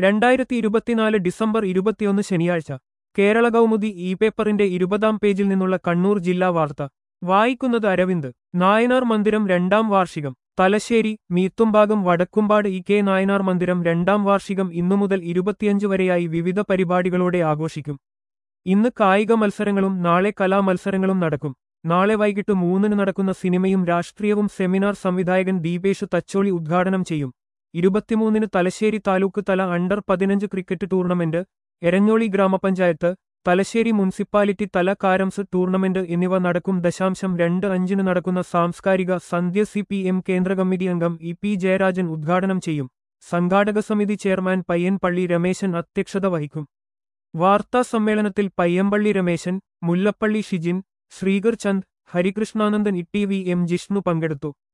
രണ്ടായിരത്തി ഇരുപത്തിനാല് ഡിസംബർ ഇരുപത്തിയൊന്ന് ശനിയാഴ്ച കേരള കൗമുദി ഇ പേപ്പറിന്റെ ഇരുപതാം പേജിൽ നിന്നുള്ള കണ്ണൂർ ജില്ലാ വാർത്ത വായിക്കുന്നത് അരവിന്ദ് നായനാർ മന്ദിരം രണ്ടാം വാർഷികം തലശ്ശേരി മീത്തുംഭാഗം വടക്കുംപാട് ഇ കെ നായനാർ മന്ദിരം രണ്ടാം വാർഷികം ഇന്നു മുതൽ ഇരുപത്തിയഞ്ച് വരെയായി വിവിധ പരിപാടികളോടെ ആഘോഷിക്കും ഇന്ന് കായിക മത്സരങ്ങളും നാളെ കലാമത്സരങ്ങളും നടക്കും നാളെ വൈകിട്ട് മൂന്നിന് നടക്കുന്ന സിനിമയും രാഷ്ട്രീയവും സെമിനാർ സംവിധായകൻ ദീപേഷ് തച്ചോളി ഉദ്ഘാടനം ചെയ്യും ഇരുപത്തിമൂന്നിന് തലശ്ശേരി താലൂക്ക് തല അണ്ടർ പതിനഞ്ച് ക്രിക്കറ്റ് ടൂർണമെന്റ് എരഞ്ഞോളി ഗ്രാമപഞ്ചായത്ത് തലശ്ശേരി മുനിസിപ്പാലിറ്റി തല കാരംസ് ടൂർണമെന്റ് എന്നിവ നടക്കും ദശാംശം രണ്ട് അഞ്ചിന് നടക്കുന്ന സാംസ്കാരിക സന്ധ്യ സി പി എം കേന്ദ്ര കമ്മിറ്റി അംഗം ഇ പി ജയരാജൻ ഉദ്ഘാടനം ചെയ്യും സംഘാടക സമിതി ചെയർമാൻ പയ്യൻപള്ളി രമേശൻ അധ്യക്ഷത വഹിക്കും വാർത്താ സമ്മേളനത്തിൽ Payyampally Rameshan Mullappally Shijin Sreekar Chand Harikrishnanandan E T V M Jishnu പങ്കെടുത്തു